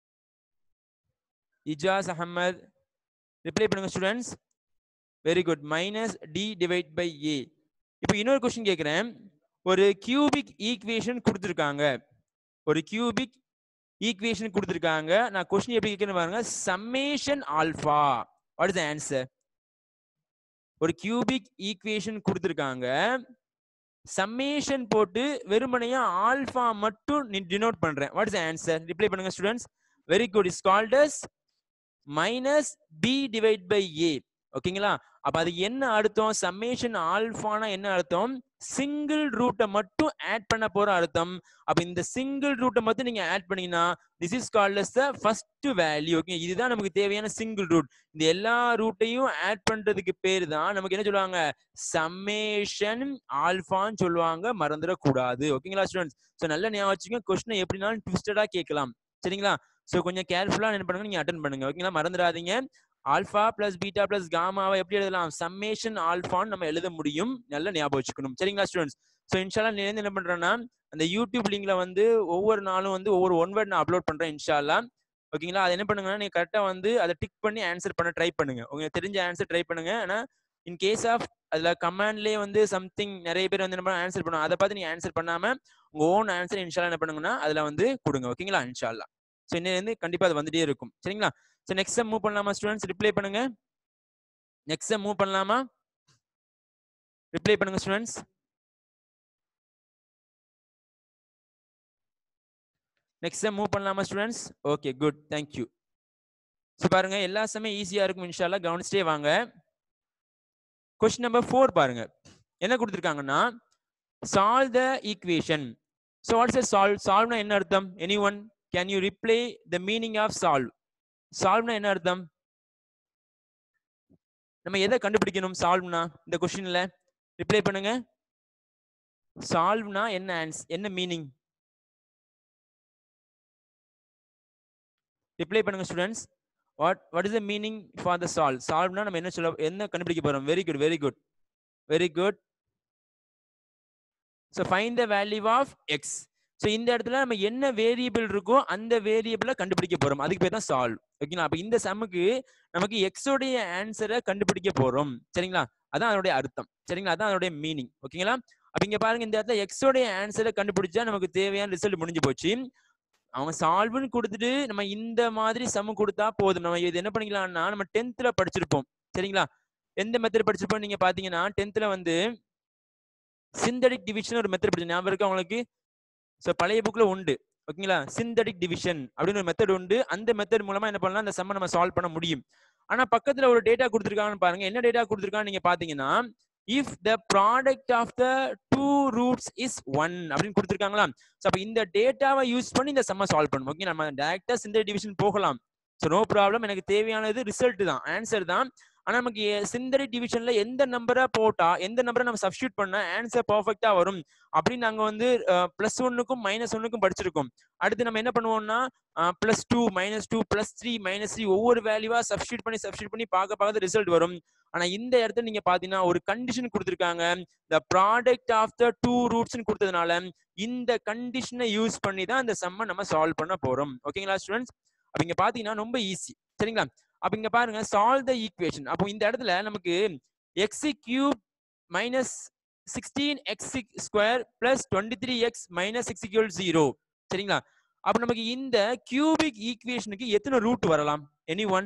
இஜாஸ் அஹமத் ரிப்ளை பண்ணுங்க students very good minus D divide by A இப்போ இன்னொரு கொஸ்டின் கேட்குறேன் ஒரு கியூபிக் ஈக்குவேஷன் கொடுத்துருக்காங்க ஒரு கியூபிக் ஈக்குவேஷன் கொடுத்துருக்காங்க நான் கொஸ்டின் எப்படி கேட்கணும் பாருங்க summation alpha what is answer ஒரு கியூபிக் ஈக்குவேஷன் கொடுத்துருக்காங்க சம்மேஷன் போட்டு வெறுமனையா ஆல்ஃபா மட்டும் டினோட் பண்றேன் வாட் இஸ் ஆன்சர் ரிப்ளை பண்ணுங்க students very good is called as minus B divide by A ஓகேங்களா அப்ப அது என்ன அர்த்தம் சம்மேஷன் ஆல்ஃபானா என்ன அர்த்தம் சிங்கிள் ரூட்டை மட்டும் ஆட் பண்ண போற அர்த்தம் அப்ப இந்த சிங்கிள் ரூட்டை மட்டும் நீங்க ஆட் பண்ணீங்கன்னா this is called as the first value okay இதுதான் நமக்கு தேவையான சிங்கிள் ரூட் இந்த எல்லா ரூட்டையும் ஆட் பண்றதுக்கு பேர் தான் நமக்கு என்ன சொல்லுவாங்க சம்மேஷன் ஆல்ஃபான்னு சொல்லுவாங்க மறந்துடக்கூடாது ஓகேங்களா ஸ்டூடெண்ட்ஸ் ஸோ நல்ல ஞாபகம் வச்சுக்கோங்க கொஸ்டினை எப்படினாலும் ட்விஸ்டடா கேட்கலாம் சரிங்களா ஸோ கொஞ்சம் கேர்ஃபுல்லா என்ன பண்ணுங்க நீங்க அட்டன் பண்ணுங்க ஓகேங்களா மறந்துடாதீங்க ஆல்ஃபா பிளஸ் பீட்டா பிளஸ் காமாவை எப்படி எழுதலாம் சம்மேஷன் ஆல்ஃபான்னு நம்ம எழுத முடியும் நல்ல ஞாபகம் வச்சுக்கணும் சரிங்களா ஸ்டூடெண்ட்ஸ் ஸோ இன்ஷால்லா நேர்ந்து என்ன பண்றேன்னா அந்த யூடியூப் லிங்க்ல வந்து ஒவ்வொரு நாளும் வந்து ஒவ்வொரு ஒன் வேர்ட் நான் அப்லோட் பண்றேன் இன்ஷால்லா ஓகேங்களா அது என்ன பண்ணுங்கன்னா நீங்க கரெக்டா வந்து அதை டிக் பண்ணி ஆன்சர் பண்ண ட்ரை பண்ணுங்க உங்களுக்கு தெரிஞ்ச ஆன்சர் ட்ரை பண்ணுங்க ஆனா இன் கேஸ் ஆஃப் அதுல கமாண்ட்லயே வந்து சம்திங் நிறைய பேர் வந்து என்ன ஆன்சர் பண்ணுவாங்க அதை பார்த்து நீங்க ஆன்சர் பண்ணாம உங்க ஓன் ஆன்சர் இன்ஷால்லா என்ன பண்ணுங்கன்னா அதுல வந்து கொடுங்க ஓகேங்களா இன்ஷால்லா ஸோ இன்னும் கண்டிப்பா அது வந்துட்டே இருக்கும் சரிங்களா ஸோ நெக்ஸ்ட் செம் மூவ் பண்ணலாமா ஸ்டூடெண்ட்ஸ் ரிப்ளை பண்ணுங்க நெக்ஸ்ட் செம் மூவ் பண்ணலாமா ரிப்ளை பண்ணுங்க ஸ்டூடெண்ட்ஸ் நெக்ஸ்ட் மூவ் பண்ணலாமா students okay good thank you so பாருங்க எல்லா சமயம் ஈஸியா இருக்கும் இன்ஷால்லா கவனிச்சிட்டே வாங்க கொஸ்டின் நம்பர் ஃபோர் பாருங்க என்ன கொடுத்துருக்காங்கன்னா solve the equation so what's a solve சால்வ்னா என்ன அர்த்தம் any one can you reply the meaning of solve சால்வ்னா என்ன அர்த்தம் நம்ம எதை கண்டுபிடிக்கணும் சால்வ்னா இந்த கொஸ்டின்ல ரிப்ளை பண்ணுங்க சால்வ்னா என்ன ஆன்ஸ் என்ன மீனிங் ரிப்ளை பண்ணுங்க students what what is the meaning for the solve சால்வ்னா நம்ம என்ன சொல்ல என்ன கண்டுபிடிக்க போறோம் very good very good very good so find the value of x so இந்த இடத்துல நம்ம என்ன வேரியபிள் இருக்கோ அந்த வேரியபிளை கண்டுபிடிக்க போறோம் அதுக்கு பேர் தான் சால்வ் ஓகேங்களா அப்போ இந்த சம்முக்கு நமக்கு எக்ஸோடைய ஆன்சரை கண்டுபிடிக்க போறோம் சரிங்களா அதான் அதனுடைய அர்த்தம் சரிங்களா அதான் அதனுடைய மீனிங் ஓகேங்களா அப்ப இங்க பாருங்க இந்த இடத்துல எக்ஸோடைய ஆன்சரை கண்டுபிடிச்சா நமக்கு தேவையான ரிசல்ட் முடிஞ்சு போச்சு அவங்க சால்வ்னு கொடுத்துட்டு நம்ம இந்த மாதிரி சம் கொடுத்தா போதும் நம்ம இது என்ன பண்ணிக்கலாம்னா நம்ம டென்த்ல படிச்சிருப்போம் சரிங்களா எந்த மெத்தட் படிச்சிருப்போம் நீங்க பாத்தீங்கன்னா டென்த்ல வந்து சிந்தடிக் டிவிஷன் ஒரு மெத்தட் படிச்சு ஞாபகம் இருக்கு உங்களுக்கு ஸோ பழைய புக்ல உண்டு ஓகேங்களா சிந்தடிக் டிவிஷன் அப்படின்னு ஒரு மெத்தட் உண்டு அந்த மெத்தட் மூலமா என்ன பண்ணலாம் அந்த சம்ம நம்ம சால்வ் பண்ண முடியும் ஆனா பக்கத்துல ஒரு டேட்டா கொடுத்துருக்காங்கன்னு பாருங்க என்ன டேட்டா கொடுத்துருக்கான்னு நீங்க பாத்தீங்கன்னா if the product of the two roots is one அப்படின்னு கொடுத்துருக்காங்களா ஸோ அப்போ இந்த டேட்டாவை யூஸ் பண்ணி இந்த சம்ம சால்வ் பண்ணணும் ஓகே நம்ம டேரக்டா சிந்தடிக் டிவிஷன் போகலாம் ஸோ நோ ப்ராப்ளம் எனக்கு தேவையானது ரிசல்ட் தான் ஆன்சர் தான் ஆனா நமக்கு சிந்தரி டிவிஷன்ல எந்த நம்பரை போட்டா எந்த நம்பரை நம்ம சப்ஸ்டியூட் பண்ணா ஆன்சர் பர்ஃபெக்டா வரும் அப்படின்னு நாங்க வந்து பிளஸ் ஒன்னுக்கும் மைனஸ் ஒன்னுக்கும் படிச்சிருக்கோம் அடுத்து நம்ம என்ன பண்ணுவோம்னா plus two minus two plus three minus three ஒவ்வொரு வேல்யூவா சப்ஸ்டியூட் பண்ணி சப்ஸ்டியூட் பண்ணி பார்க்க பார்க்க ரிசல்ட் வரும் ஆனா இந்த இடத்துல நீங்க பாத்தீங்கன்னா ஒரு கண்டிஷன் கொடுத்துருக்காங்க the product of the two ரூட்ஸ்னு கொடுத்ததுனால இந்த கண்டிஷனை யூஸ் பண்ணி தான் இந்த சம்மை நம்ம சால்வ் பண்ண போறோம் ஓகேங்களா ஸ்டூடெண்ட்ஸ் அப்ப இங்க பாத்தீங்கன்னா ரொம்ப ஈஸி சரிங்களா அப்ப இங்க பாருங்க சால்வ் த ஈக்குவேஷன் அப்போ இந்த இடத்துல நமக்கு x cube minus sixteen x square plus twenty three X minus six equal zero சரிங்களா அப்ப நமக்கு இந்த கியூபிக் ஈக்குவேஷனுக்கு எத்தனை ரூட் வரலாம் எனி ஒன்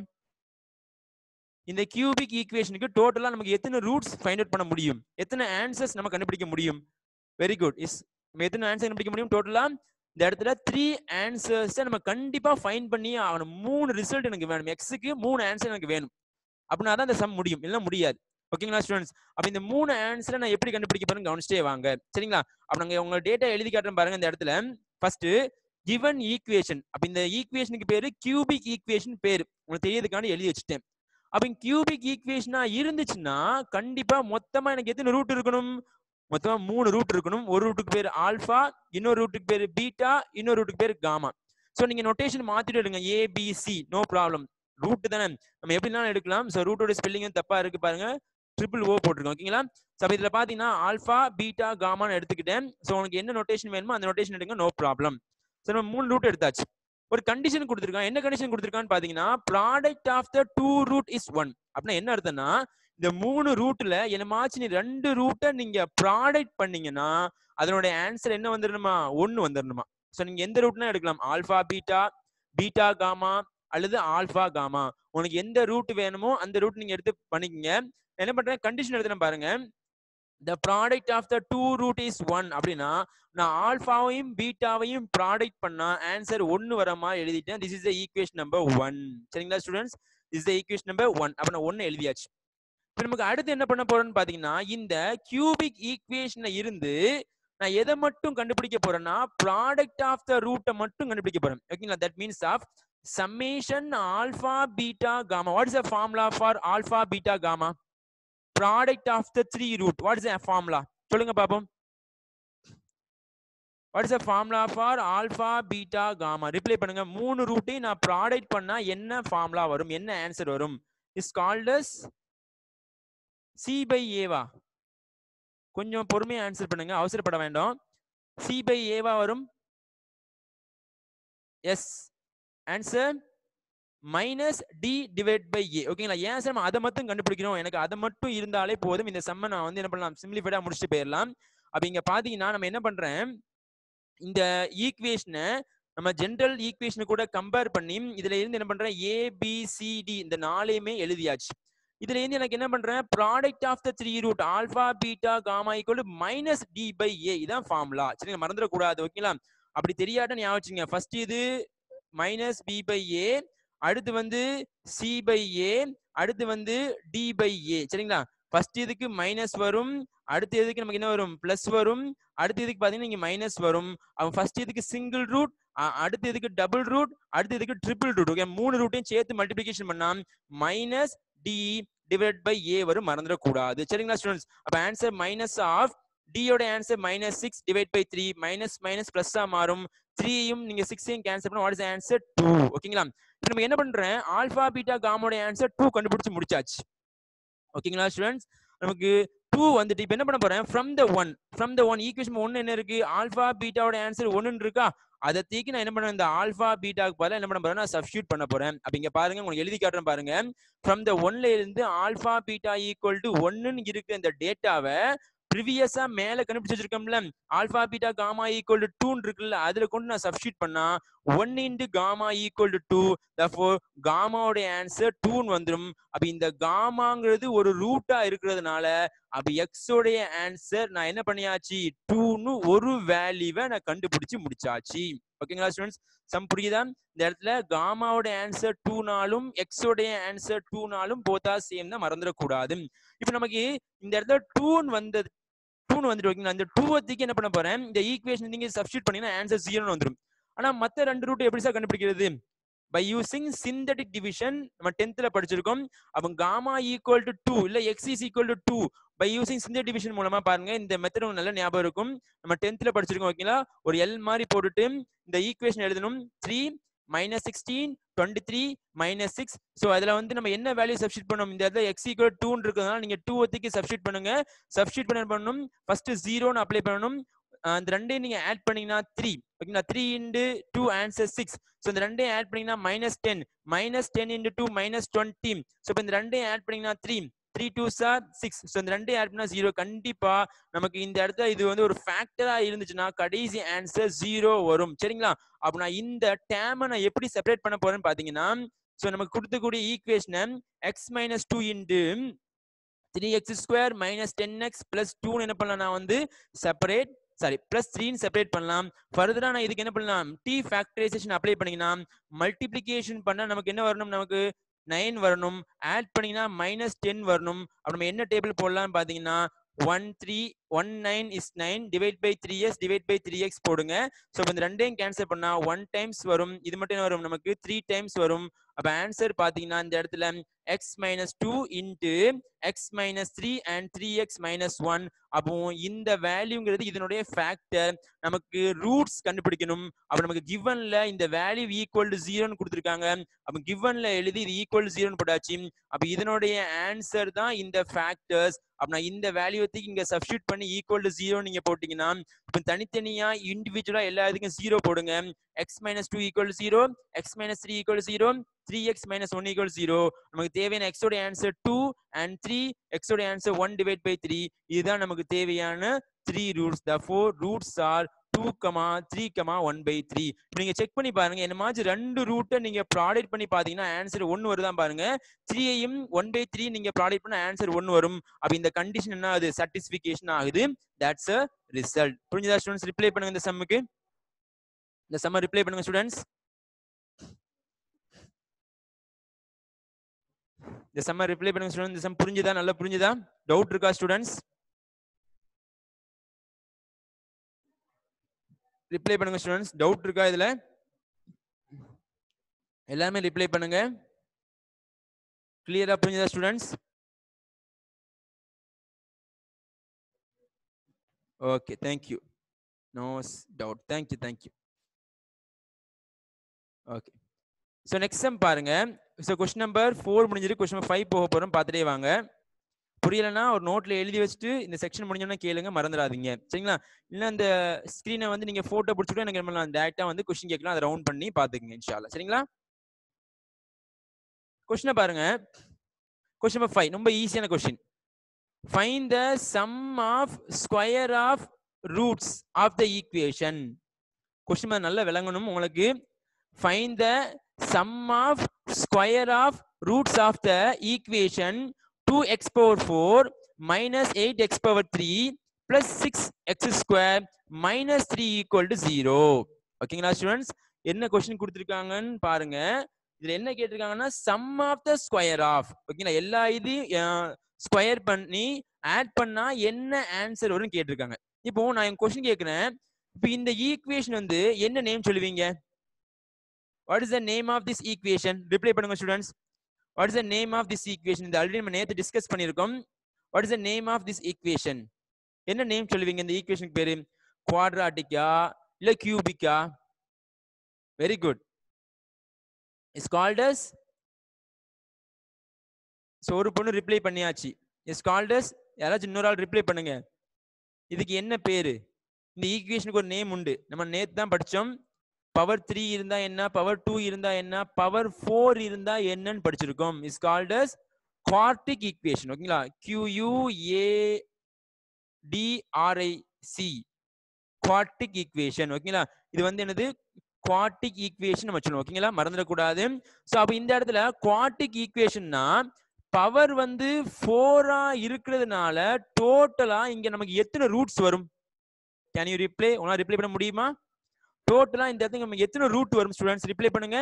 இந்த கியூபிக் ஈக்குவேஷனுக்கு டோட்டலா நமக்கு எத்தனை ரூட்ஸ் ஃபைண்ட் அவுட் பண்ண முடியும் எத்தனை ஆன்சர்ஸ் நம்ம கண்டுபிடிக்க முடியும் வெரி குட் இஸ் நம்ம எத்தனை ஆன்சர் கண்டுபிடிக்க முடியும் டோட்டலா இந்த இடத்துல த்ரீ ஆன்சர்ஸ் நம்ம கண்டிப்பா ஃபைண்ட் பண்ணி ஆகணும் மூணு ரிசல்ட் எனக்கு வேணும் எக்ஸுக்கு மூணு ஆன்சர் எனக்கு வேணும் அப்படின்னா தான் இந்த சம் முடியும் இல்லைன்னா முடியாது ஓகேங்களா ஸ்டூடெண்ட்ஸ் அப்ப இந்த மூணு ஆன்சரை நான் எப்படி கண்டுபிடிக்க போறேன் கவனிச்சிட்டே வாங்க சரிங்களா அப்ப நாங்க உங்க டேட்டா எழுதி காட்டுறேன் பாருங்க இந்த இடத்துல ஃபர்ஸ்ட் கிவன் ஈக்குவேஷன் அப்ப இந்த ஈக்குவேஷனுக்கு பேரு கியூபிக் ஈக்குவேஷன் பேரு உங்களுக்கு தெரியறதுக்காண்டி எழுதி வச்சுட்டேன் அப்ப கியூபிக் ஈக்குவேஷனா இருந்துச்சுன்னா கண்டிப்பா மொத்தமா எனக்கு எத்தனை ரூட் இருக்கணும் மொத்தமா மூணு ரூட் இருக்கணும் ஒரு ரூட்டுக்கு பேர் ஆல்பா இன்னொரு ரூட்டுக்கு பேர் பீட்டா இன்னொரு ரூட்டுக்கு பேர் காமா ஸோ நீங்க நொட்டேஷன் மாத்திட்டு எடுங்க ஏபிசி நோ ப்ராப்ளம் ரூட் தானே நம்ம எப்படினாலும் எடுக்கலாம் ஸோ ரூட்டோட ஸ்பெல்லிங்கும் தப்பா இருக்கு பாருங்க ட்ரிபிள் ஓ போட்டிருக்கோம் ஓகேங்களா ஸோ இதுல பாத்தீங்கன்னா ஆல்பா பீட்டா காமான்னு எடுத்துக்கிட்டேன் ஸோ உனக்கு என்ன நொட்டேஷன் வேணுமோ அந்த நொட்டேஷன் எடுங்க நோ ப்ராப்ளம் ஸோ நம்ம மூணு ரூட் எடுத்தாச்சு ஒரு கண்டிஷன் கொடுத்துருக்கான் என்ன கண்டிஷன் கொடுத்துருக்கான்னு பாத்தீங்கன்னா product of the two root is one அப்படின்னா என்ன அர்த்தம்னா இந்த மூணு ரூட்ல என்னமாச்சு நீ ரெண்டு ரூட்டை நீங்க ப்ராடக்ட் பண்ணீங்கன்னா அதனுடைய ஆன்சர் என்ன வந்துடணுமா ஒன்னு வந்துடணுமா ஸோ நீங்க எந்த ரூட்னா எடுக்கலாம் ஆல்பா பீட்டா பீட்டா காமா அல்லது ஆல்பா காமா உனக்கு எந்த ரூட் வேணுமோ அந்த ரூட் நீங்க எடுத்து பண்ணிக்கங்க என்ன பண்றேன் கண்டிஷன் எடுத்துன பாருங்க the product of the two root is one அப்படின்னா நான் ஆல்பாவையும் பீட்டாவையும் ப்ராடக்ட் பண்ணா ஆன்சர் ஒன்னு வர மாதிரி எழுதிட்டேன் this is the equation number one சரிங்களா students is the equation number one அப்ப நான் ஒன்னு எழுதியாச்சு இப்போ நமக்கு அடுத்து என்ன பண்ண போறோம்னு பாத்தீங்கன்னா இந்த கியூபிக் ஈக்குவேஷன்ல இருந்து நான் எதை மட்டும் கண்டுபிடிக்க போறேன்னா ப்ராடக்ட் ஆஃப் த ரூட்டை மட்டும் கண்டுபிடிக்க போறேன் ஓகேங்களா that means of summation alpha beta gamma what is a formula for alpha beta gamma product of the three root what is a formula சொல்லுங்க பாப்போம் what is a formula for alpha beta gamma reply பண்ணுங்க மூணு ரூட்டையும் நான் product பண்ணா என்ன formula வரும் என்ன answer வரும் is called as C by ஏவா கொஞ்சம் பொறுமையா ஆன்சர் பண்ணுங்க அவசரப்பட வேண்டாம் சி பை ஏவா வரும் is answer minus D divide by A ஓகேங்களா ஏன் சார் நம்ம அதை மட்டும் கண்டுபிடிக்கணும் எனக்கு அதை மட்டும் இருந்தாலே போதும் இந்த செம்ம நான் வந்து என்ன பண்ணலாம் சிம்பிளிஃபைடா முடிச்சுட்டு போயிடலாம் அப்ப இங்க பாத்தீங்கன்னா நம்ம என்ன பண்றேன் இந்த ஈக்குவேஷனை நம்ம ஜென்ரல் ஈக்குவேஷனை கூட கம்பேர் பண்ணி இதுல இருந்து என்ன பண்றேன் ஏ பி சி டி இந்த நாளையுமே எழுதியாச்சு இதுல இருந்து எனக்கு என்ன பண்றேன் product of the three root alpha beta gamma equal minus D by A இதான் ஃபார்முலா சரிங்க மறந்துடக்கூடாது ஓகேங்களா அப்படி தெரியாட்ட ஞாபகம் வச்சுங்க ஃபர்ஸ்ட் இது மைனஸ் பி பை ஏ அடுத்து வந்து சி பை ஏ அடுத்து வந்து டி பை ஏ சரிங்களா ஃபர்ஸ்ட் இதுக்கு மைனஸ் வரும் அடுத்த இதுக்கு நமக்கு என்ன வரும் பிளஸ் வரும் அடுத்த இதுக்கு பாத்தீங்கன்னா இங்க மைனஸ் வரும் அவன் ஃபர்ஸ்ட் இதுக்கு சிங்கிள் ரூட் அடுத்த இதுக்கு டபுள் ரூட் அடுத்த இதுக்கு ட்ரிபிள் ரூட் ஓகே மூணு ரூட்டையும் சேர்த்து மல்டிபிளிகேஷன் பண்ணா மைனஸ் டி டிவைட் பை ஏ வரும் மறந்துடக்கூடாது சரிங்களா ஸ்டூடெண்ட்ஸ் அப்ப ஆன்சர் மைனஸ் ஆஃப் டியோட answer minus six divide by three minus minus பிளஸ்ஸா மாறும் த்ரீயும் நீங்க சிக்ஸையும் கேன்சல் பண்ண வாட் இஸ் ஆன்சர் டூ ஓகேங்களா இப்போ நம்ம என்ன பண்றேன் ஆல்பா பீட்டா காமோட ஆன்சர் டூ கண்டுபிடிச்சு முடிச்சாச்சு ஓகேங்களா ஸ்டூடெண்ட்ஸ் நமக்கு டூ வந்துட்டு இப்போ என்ன பண்ண போறேன் from the one from the one equation ஒன்னு என்ன இருக்கு ஆல்பா பீட்டாவோட ஆன்சர் ஒன்னு இருக்கா அதை தூக்கி நான் என்ன பண்ண இந்த ஆல்பா பீட்டாக்கு பதிலா என்ன பண்ண போறேன் நான் சப்ஸ்டியூட் பண்ண போறேன் அப்ப இங்க பாருங்க உங்களுக்கு எழுதி காட்டுறேன் பாருங்க ஃப்ரம் த ஒன்ல இருந்து ஆல்பா பீட்டா ஈக்குவல் டு ஒன்னுன்னு இருக்கு இந்த டேட்டாவை ப்ரிவியஸா மேல கண்டுபிடிச்சு வச்சிருக்கோம்ல alpha beta gamma equal to டூன்னு இருக்குல்ல அதுல கொண்டு நான் சப்ஸ்டியூட் பண்ணா one into gamma equal to two therefore காமாவோட ஆன்சர் டூன்னு வந்துடும் அப்ப இந்த காமாங்கிறது ஒரு ரூட்டா இருக்கிறதுனால அப்ப எக்ஸ் உடைய ஆன்சர் நான் என்ன பண்ணியாச்சு டூன்னு ஒரு வேல்யூவை நான் கண்டுபிடிச்சு முடிச்சாச்சு ஓகேங்களா ஸ்டூடெண்ட்ஸ் சம் புரியுதா இந்த இடத்துல காமாவோட ஆன்சர் டூனாலும் எக்ஸ் உடைய ஆன்சர் டூனாலும் போத்தா சேம் தான் மறந்துடக்கூடாது இப்ப நமக்கு இந்த இடத்துல டூன் வந்தது டூன் வந்துட்டு ஓகேங்களா அந்த டூவத்துக்கு என்ன பண்ண போறேன் இந்த ஈக்குவேஷன் நீங்க சப்ஸ்டியூட் பண்ணீங்கன்னா ஆன்சர் ஜீரோன்னு வந்துடும் ஆனா மத்த ரெண்டு ரூட் எப்படி சார் கண்டுபிடிக்கிறது பை யூசிங் சிந்தட்டிக் டிவிஷன் நம்ம டென்த்ல படிச்சிருக்கோம் அப்போ காமா ஈக்குவல் டு டூ இல்ல X is equal to two by using synthetic division மூலமா பாருங்க இந்த மெத்தட் உங்களுக்கு நல்ல ஞாபகம் இருக்கும் நம்ம டென்த்ல படிச்சிருக்கோம் ஓகேங்களா ஒரு எல் மாதிரி போட்டுட்டு இந்த ஈக்குவேஷன் எழுதணும் three minus sixteen twenty three minus six so அதில் வந்து நம்ம என்ன வேல்யூ சப்ஸ்டியூட் பண்ணணும் இந்த இடத்துல எக்ஸ் ஈக்குவல் டூன்னு இருக்கிறதுனால நீங்கள் டூ ஒத்திக்கு சப்ஸ்டியூட் பண்ணுங்க சப்ஸ்டியூட் பண்ண பண்ணணும் ஃபர்ஸ்ட் ஜீரோன்னு அப்ளை பண்ணணும் அந்த ரெண்டையும் நீங்க ஆட் பண்ணீங்கன்னா த்ரீ ஓகேங்களா three into two answer six so இந்த ரெண்டையும் ஆட் பண்ணீங்கன்னா minus ten minus ten into two minus twenty so இப்போ இந்த ரெண்டையும் ஆட் பண்ணீங்கன்னா three three two sir six so இந்த ரெண்டையும் ஆட் பண்ணா ஜீரோ கண்டிப்பா நமக்கு இந்த இடத்துல இது வந்து ஒரு ஃபேக்டரா இருந்துச்சுன்னா கடைசி ஆன்சர் ஜீரோ வரும் சரிங்களா அப்ப நான் இந்த டேமை நான் எப்படி செப்பரேட் பண்ண போறேன்னு பாத்தீங்கன்னா ஸோ நமக்கு கொடுத்தக்கூடிய ஈக்குவேஷனை X minus two into three X square minus ten X plus டூன்னு என்ன பண்ணலாம் நான் வந்து செப்பரேட் சாரி பிளஸ் த்ரீன்னு செப்பரேட் பண்ணலாம் ஃபர்தரா நான் இதுக்கு என்ன பண்ணலாம் டி ஃபேக்டரைசேஷன் அப்ளை பண்ணீங்கன்னா மல்டிப்ளிகேஷன் பண்ணா நமக்கு என்ன வரணும் நமக்கு நைன் வரணும் ஆட் பண்ணீங்கன்னா மைனஸ் டென் வரணும் அப்ப நம்ம என்ன டேபிள் போடலாம்னு பாத்தீங்கன்னா one three one nine is nine divide by three is divide by three X போடுங்க ஸோ இந்த ரெண்டையும் கேன்சல் பண்ணா ஒன் டைம்ஸ் வரும் இது மட்டும் என்ன வரும் நமக்கு த்ரீ டைம்ஸ் வரும் அப்ப ஆன்சர் பாத்தீங்கன்னா இந்த இடத்துல X minus two into X minus three and three X minus one அப்போ இந்த வேல்யூங்கிறது இதனுடைய ஃபேக்டர் நமக்கு ரூட்ஸ் கண்டுபிடிக்கணும் அப்ப நமக்கு கிவன்ல இந்த வேல்யூ ஈக்குவல் டு ஜீரோன்னு கொடுத்துருக்காங்க அப்ப கிவன்ல எழுதி இது ஈக்குவல் ஜீரோன்னு போட்டாச்சு அப்ப இதனுடைய ஆன்சர் தான் இந்த ஃபேக்டர்ஸ் அப்ப நான் இந்த வேல்யூத்துக்கு இங்க சப்ஸ்டியூட் பண்ணி ஈக்குவல் டு ஜீரோ நீங்க போட்டீங்கன்னா இப்போ தனித்தனியா இண்டிவிஜுவலா எல்லா இதுக்கும் ஜீரோ போடுங்க X minus two equal zero X minus three equal zero three X minus one equal zero நமக்கு தேவையான எக்ஸோட ஆன்சர் டூ அண்ட் த்ரீ எக்ஸோட answer one divide by three இதுதான் நமக்கு தேவையான three roots the four roots are two comma three comma one by three இப்போ நீங்க check பண்ணி பாருங்க என்ன மாதிரி ரெண்டு ரூட்டை நீங்க ப்ராடக்ட் பண்ணி பாத்தீங்கன்னா ஆன்சர் ஒன்னு வருதான் பாருங்க த்ரீயையும் ஒன் பை த்ரீ நீங்க ப்ராடக்ட் பண்ண ஆன்சர் ஒன்னு வரும் அப்ப இந்த கண்டிஷன் என்ன ஆகுது சாட்டிஸ்பிகேஷன் ஆகுது தட்ஸ் அ ரிசல்ட் புரிஞ்சுதா ஸ்டூடெண்ட்ஸ் ரிப்ளை பண்ணுங்க இந்த சம்முக்கு இந்த சம்ம ரிப்ளை பண்ணுங்க ஸ்டூடெண்ட்ஸ் இந்த சம்ம ரிப்ளை பண்ணுங்க ஸ்டூடெண்ட்ஸ் இந்த சம் புரிஞ்சுதா நல்லா புரிஞ்சுதா டவுட் இருக்கா ஸ்டூடெண்ட்ஸ் ரிப்ளை பண்ணுங்க ஸ்டூடெண்ட்ஸ் டவுட் இருக்கா இதுல எல்லாமே ரிப்ளை பண்ணுங்க கிளியரா புரிஞ்சுதா students okay thank you no doubt thank you thank you okay so next sum பாருங்க ஸோ கொஸ்டின் நம்பர் ஃபோர் முடிஞ்சிட்டு கொஸ்டின் நம்பர் ஃபைவ் போக போகிறோம் பார்த்துட்டே வாங்க புரியலைன்னா ஒரு நோட்ல எழுதி வச்சுட்டு இந்த செக்ஷன் முடிஞ்சோன்னா கேளுங்க மறந்துடாதீங்க சரிங்களா இல்லை இந்த ஸ்க்ரீனை வந்து நீங்க போட்டோ பிடிச்சிட்டு எனக்கு என்ன பண்ணலாம் டேரக்டா வந்து கொஸ்டின் கேட்கலாம் அதை ரவுண்ட் பண்ணி பார்த்துக்குங்க இன்ஷால்லா சரிங்களா கொஸ்டினை பாருங்க கொஸ்டின் நம்பர் ஃபைவ் ரொம்ப ஈஸியான question find the sum of square of roots of the equation question நல்லா விளங்கணும் உங்களுக்கு find the sum of square of roots of the equation 2x power 4 minus 8x power 3 plus 6x square minus 3 equal to 0 ஓகேங்களா students என்ன question கொடுத்துருக்காங்கன்னு பாருங்க இதுல என்ன கேட்டிருக்காங்கன்னா sum of the square of ஓகேங்களா எல்லா இதையும் ஸ்கொயர் பண்ணி ஆட் பண்ணா என்ன ஆன்சர் வரும்னு கேட்டிருக்காங்க இப்போ நான் என் கொஸ்டின் கேட்கிறேன் இப்போ இந்த ஈக்குவேஷன் வந்து என்ன நேம் சொல்லுவீங்க what is the name of this equation reply பண்ணுங்க students what is the name of this equation இது ஆல்ரெடி நம்ம நேத்து டிஸ்கஸ் பண்ணியிருக்கோம் what is the name of this equation என்ன நேம் சொல்லுவீங்க இந்த ஈக்குவேஷனுக்கு பேரு குவாட்ராட்டிக்கா இல்ல கியூபிக்கா very good is called as so ஒரு பொண்ணு ரிப்ளை பண்ணியாச்சு இஸ் கால்ட் அஸ் யாராச்சும் இன்னொரு ஆள் ரிப்ளை பண்ணுங்க இதுக்கு என்ன பேரு இந்த ஈக்குவேஷனுக்கு ஒரு நேம் உண்டு நம்ம நேத்து தான் படிச்சோம் பவர் த்ரீ இருந்தா என்ன பவர் டூ இருந்தா என்ன பவர் ஃபோர் இருந்தா என்னன்னு படிச்சிருக்கோம் is called as quartic equation ஓகேங்களா Q A T R I C quartic equation ஓகேங்களா இது வந்து என்னது குவார்டிக் ஈக்குவேஷன் நம்ம சொல்லணும் ஓகேங்களா மறந்துடக்கூடாது ஸோ அப்போ இந்த இடத்துல குவார்டிக் ஈக்குவேஷன்னா பவர் வந்து ஃபோரா இருக்கிறதுனால டோட்டலா இங்க நமக்கு எத்தனை ரூட்ஸ் வரும் கேன் யூ ரிப்ளை உங்களால் ரிப்ளை பண்ண முடியுமா டோட்டலா இந்த இடத்துக்கு நமக்கு எத்தனை ரூட் வரும் ஸ்டூடெண்ட்ஸ் ரிப்ளை பண்ணுங்க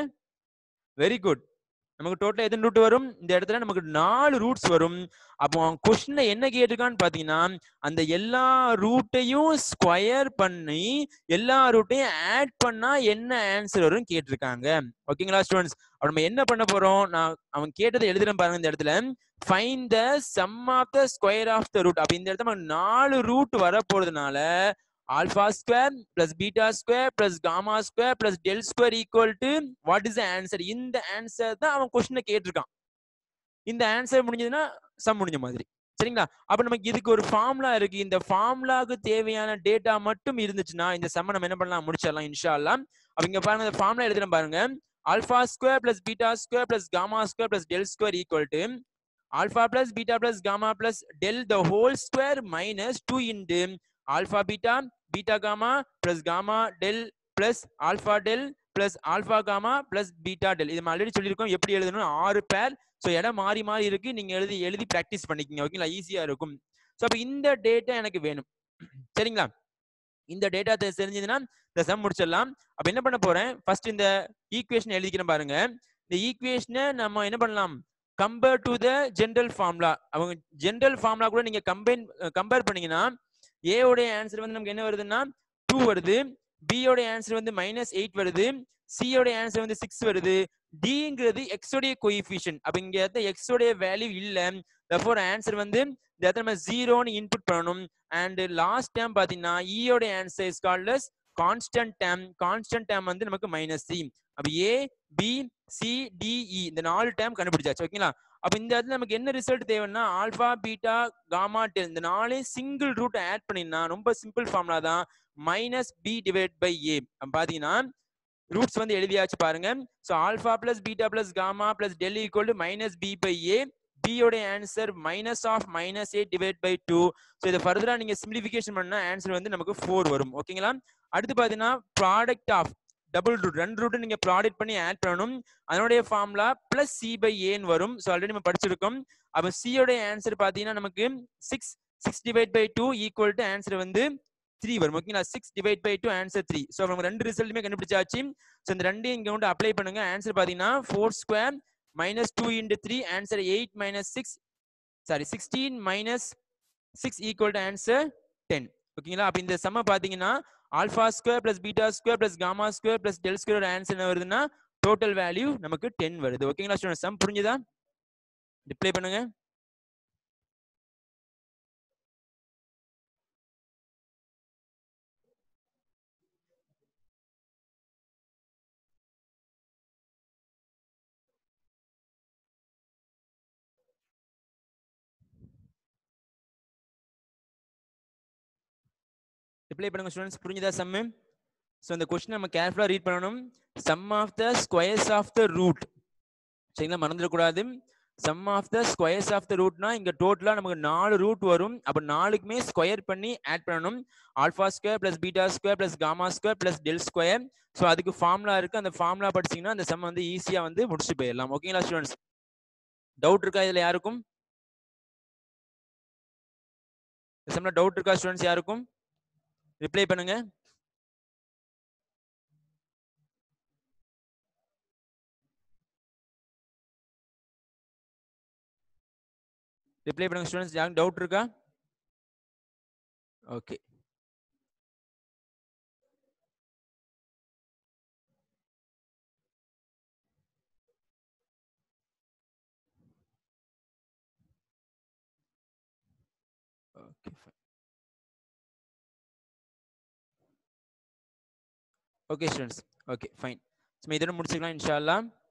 வெரி குட் நமக்கு டோட்டலா எத்தனை ரூட் வரும் இந்த இடத்துல நமக்கு நாலு ரூட்ஸ் வரும் அப்போ கொஸ்டின்ல என்ன கேட்டிருக்கான்னு பாத்தீங்கன்னா அந்த எல்லா ரூட்டையும் ஸ்கொயர் பண்ணி எல்லா ரூட்டையும் ஆட் பண்ணா என்ன ஆன்சர் வரும் கேட்டிருக்காங்க ஓகேங்களா ஸ்டூடெண்ட்ஸ் அப்ப நம்ம என்ன பண்ண போறோம் நான் அவன் கேட்டதை எழுதுறேன் பாருங்க இந்த இடத்துல fine the sum of the square of the root அப்ப இந்த இடத்துல நமக்கு நாலு ரூட் வர போறதுனால alpha square plus beta square plus gamma square plus del square equal to what is the answer இந்த ஆன்சர் தான் அவன் கொஸ்டினை கேட்டிருக்கான் இந்த ஆன்சர் முடிஞ்சதுன்னா சம் முடிஞ்ச மாதிரி சரிங்களா அப்ப நமக்கு இதுக்கு ஒரு ஃபார்முலா இருக்கு இந்த ஃபார்முலாவுக்கு தேவையான டேட்டா மட்டும் இருந்துச்சுன்னா இந்த சம்ம நம்ம என்ன பண்ணலாம் முடிச்சிடலாம் இன்ஷா அல்லாம் அப்ப இங்க பாருங்க இந்த ஃபார்முலா எழுதுறேன் பாருங்க alpha square plus beta square plus gamma square plus del square equal to alpha plus beta plus gamma plus del the whole square minus two into alpha beta beta gamma plus gamma del plus alpha del plus alpha gamma plus beta del இது already சொல்லியிருக்கோம் எப்படி எழுதணும் ஆறு பேர் so இடம் மாறி மாறி இருக்கு நீங்க எழுதி எழுதி ப்ராக்டிஸ் பண்ணிக்கங்க ஓகேங்களா ஈஸியா இருக்கும் ஸோ அப்போ இந்த டேட்டா எனக்கு வேணும் சரிங்களா இந்த டேட்டா தெரிஞ்சதுன்னா இந்த சம் முடிச்சிடலாம் அப்ப என்ன பண்ண போறேன் ஃபர்ஸ்ட் இந்த ஈக்குவேஷன் எழுதிக்கிறேன் பாருங்க இந்த ஈக்குவேஷனை நம்ம என்ன பண்ணலாம் compare to the general formula அவங்க ஜென்ரல் ஃபார்முலா கூட நீங்க கம்பைன் கம்பேர் பண்ணீங்கன்னா ஏ உடைய ஆன்சர் வந்து நமக்கு என்ன வருதுன்னா டூ வருது பி உடைய ஆன்சர் வந்து மைனஸ் எயிட் வருது சி உடைய ஆன்சர் வந்து சிக்ஸ் வருது டிங்கிறது எக்ஸ் உடைய கோயிஃபிஷியன் அப்ப இங்க எக்ஸ் உடைய வேல்யூ இல்ல தஃபோர் ஆன்சர் வந்து இந்த இடத்துல நம்ம ஜீரோன்னு இன்புட் பண்ணணும் அண்ட் லாஸ்ட் டைம் பாத்தீங்கன்னா இ உடைய answer is called constant term constant term வந்து நமக்கு மைனஸ் சி அப்ப ஏ பி சி டிஇ இந்த நாலு டேம் கண்டுபிடிச்சாச்சு ஓகேங்களா அப்ப இந்த இடத்துல நமக்கு என்ன ரிசல்ட் தேவைன்னா ஆல்பா பீட்டா காமா டெல் இந்த நாலே சிங்கிள் ரூட் ஆட் பண்ணினா ரொம்ப சிம்பிள் ஃபார்முலா தான் minus B divide by A பாத்தீங்கன்னா ரூட்ஸ் வந்து எழுதியாச்சு பாருங்க so alpha plus beta plus gamma plus del equal to minus B by A பியோட answer minus of minus A divide by two so இதை ஃபர்தரா நீங்க simplification பண்ணா ஆன்சர் வந்து நமக்கு ஃபோர் வரும் ஓகேங்களா அடுத்து பாத்தீங்கன்னா ப்ராடக்ட் ஆஃப் டபுள் ரூட் ரெண்டு ரூட் நீங்க ப்ராடக்ட் பண்ணி ஆட் பண்ணணும் அதனுடைய ஃபார்முலா பிளஸ் சி பை ஏன்னு வரும் ஸோ ஆல்ரெடி நம்ம படிச்சிருக்கோம் அப்போ சியோட ஆன்சர் பாத்தீங்கன்னா நமக்கு six six divide by two equal to answer வந்து த்ரீ வரும் ஓகேங்களா six divide by two answer three so நம்ம ரெண்டு ரிசல்ட்டுமே கண்டுபிடிச்சாச்சு ஸோ இந்த ரெண்டையும் இங்க வந்து அப்ளை பண்ணுங்க ஆன்சர் பாத்தீங்கன்னா four square minus two into three answer eight minus six sorry sixteen minus six equal to answer ten ஓகேங்களா அப்போ இந்த சம்ம பாத்தீங்கன்னா alpha square plus beta square plus gamma square plus del square answer என்ன வருதுன்னா total value நமக்கு ten வருது ஓகேங்களா ஸ்டூடெண்ட் சம் புரிஞ்சுதா ரிப்ளை பண்ணுங்க ரிப்ளை பண்ணுங்க ஸ்டூடெண்ட்ஸ் புரிஞ்சுதா சம்மு ஸோ இந்த கொஸ்டின் நம்ம கேர்ஃபுல்லாக ரீட் பண்ணணும் sum of the squares of the root சரிங்களா மறந்துடக்கூடாது sum of the squares of the ரூட்னா இங்க டோட்டலா நமக்கு நாலு ரூட் வரும் அப்ப நாலுக்குமே ஸ்கொயர் பண்ணி ஆட் பண்ணணும் alpha square plus beta square plus gamma square plus del square so அதுக்கு ஃபார்முலா இருக்கு அந்த ஃபார்முலா படிச்சீங்கன்னா அந்த சம் வந்து ஈஸியா வந்து முடிச்சுட்டு போயிடலாம் ஓகேங்களா ஸ்டூடெண்ட்ஸ் டவுட் இருக்கா இதுல யாருக்கும் சம்ல டவுட் இருக்கா ஸ்டூடெண்ட்ஸ் யாருக்கும் ரிப்ளை பண்ணுங்க ரிப்ளை பண்ணுங்க ஸ்டூடெண்ட்ஸ் யாரும் டவுட் இருக்கா okay okay fine okay students okay fine நம்ம இதோட முடிச்சுக்கலாம் இன்ஷா அல்லாஹ்